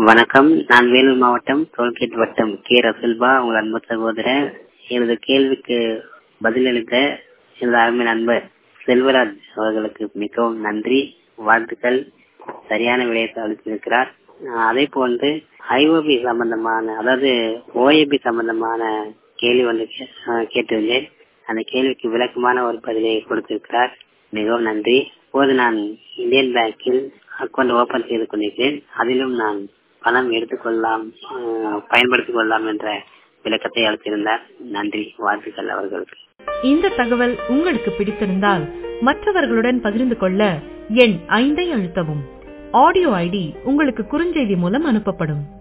வணக்கம் நான் வேலூர் மாவட்டம் டோல்கேட் வட்டம் கே ரசுல்பா உங்கள் அன்பு சகோதரர் எனது கேள்விக்கு பதிலளித்த எனது அருமை நண்பர் செல்வராஜ் அவர்களுக்கு மிகவும் நன்றி வாழ்த்துக்கள் சரியான விடயத்தை அளித்திருக்கிறார் அஹ் அதே போன்று ஐஓபி சம்பந்தமான அதாவது ஓஏபி சம்பந்தமான கேள்வி ஒன்று கே- அஹ் கேட்டிருந்தேன் அந்த கேள்விக்கு விளக்கமான ஒரு பதிலை கொடுத்திருக்கிறார் மிகவும் நன்றி இப்போது நான் இந்தியன் பேங்கில் அக்கௌண்ட் ஓபன் செய்து கொண்டிருக்கிறேன் அதிலும் நான் பணம் எடுத்துக்கொள்ளலாம் அஹ் பயன்படுத்திக் கொள்ளலாம் என்ற விளக்கத்தை அளித்திருந்தார் நன்றி வாழ்த்துக்கள் அவர்களுக்கு இந்த தகவல் உங்களுக்கு பிடித்திருந்தால் மற்றவர்களுடன் பகிர்ந்து கொள்ள எண் ஐந்தை அழுத்தவும் ஆடியோ ஐடி உங்களுக்கு குறுஞ்செய்தி மூலம் அனுப்பப்படும்